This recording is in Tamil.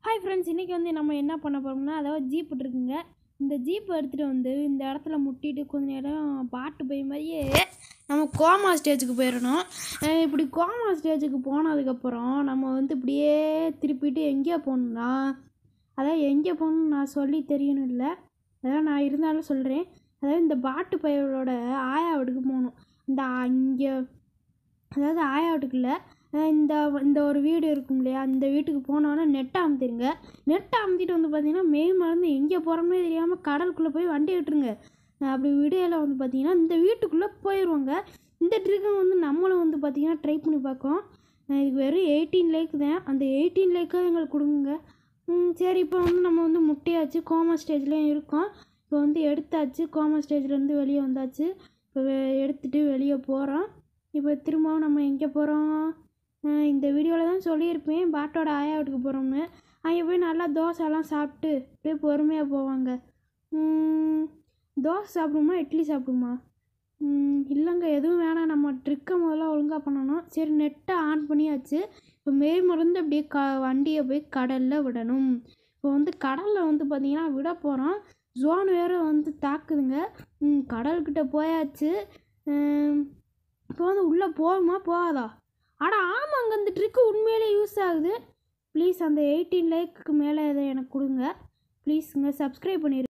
ஹாய் ஃப்ரெண்ட்ஸ் இன்றைக்கி வந்து நம்ம என்ன பண்ண போகிறோம்னா அதாவது ஜீப் இருக்குங்க இந்த ஜீப்பை எடுத்துகிட்டு வந்து இந்த இடத்துல முட்டிட்டு கொஞ்ச நேரம் பாட்டு போய் மாதிரியே நம்ம கோமா ஸ்டேஜுக்கு போயிடணும் அஹ் இப்படி கோமா ஸ்டேஜுக்கு போனதுக்கப்புறம் நம்ம வந்து இப்படியே திருப்பிட்டு எங்கே போகணும்னா அதாவது எங்கே போகணும்னு நான் சொல்லி தெரியணும் இல்லை அதான் நான் இருந்தாலும் சொல்கிறேன் அதாவது இந்த பாட்டு பையனோட ஆயா வீட்டுக்கு போகணும் இந்த இங்கே அதாவது ஆயா வீட்டுக்குள்ள அஹ் இந்த இந்த ஒரு வீடு இருக்கும் இல்லையா அந்த வீட்டுக்கு போனோன்னா நெட்டை அமுத்திடுங்க நெட்டை அமுத்திட்டு வந்து பார்த்தீங்கன்னா மெய் மறந்து எங்கே போகிறோம்னே தெரியாமல் கடலுக்குள்ளே போய் வண்டி விட்டுருங்க அஹ் அப்படி விடையில வந்து பார்த்தீங்கன்னா இந்த வீட்டுக்குள்ளே போயிடுவாங்க இந்த ட்ரிக்கை வந்து நம்மளும் வந்து பார்த்தீங்கன்னா ட்ரை பண்ணி பார்க்கோம் அஹ் இதுக்கு வெறும் எயிட்டீன் லேக் தான் அந்த எயிட்டீன் லேக்காக எங்களுக்கு கொடுங்க ம், சரி இப்போ வந்து நம்ம வந்து முட்டையாச்சு கோமா ஸ்டேஜ்லேயும் இருக்கோம் இப்போ வந்து எடுத்தாச்சு கோமா ஸ்டேஜ்லேருந்து வெளியே வந்தாச்சு இப்போ வெ- எடுத்துட்டு வெளியே போகிறோம் இப்போ திரும்பவும் நம்ம எங்கே போகிறோம் இந்த வீடியோவில் தான் சொல்லியிருப்பேன் பாட்டோட ஆயா வீட்டுக்கு போகிறோம்னு அங்கே போய் நல்லா தோசைலாம் சாப்பிட்டு அப்படியே பொறுமையாக போவாங்க ம், தோசை சாப்பிடுமா இட்லி சாப்பிடுமா ம், இல்லைங்க எதுவும் வேணாம் நம்ம ட்ரிக்கை முதல்ல ஒழுங்காக பண்ணணும் சரி நெட்டை ஆன் பண்ணியாச்சு இப்போ மேல் மருந்து அப்படியே க வண்டியை போய் கடலில் விடணும் இப்போ வந்து கடலில் வந்து பார்த்திங்கன்னா விட போகிறோம் ஜோன் வேறு வந்து தாக்குதுங்க ம், கடல்கிட்ட போயாச்சு ம், இப்போ வந்து உள்ளே போகுமா போகாதா அட ஆமாங்க அந்த ட்ரிக்கு உண்மையிலே யூஸ் ஆகுது ப்ளீஸ் அந்த எயிட்டீன் லேக்குக்கு மேலே இதை எனக்கு கொடுங்க ப்ளீஸுங்க சப்ஸ்கிரைப் பண்ணிடுங்க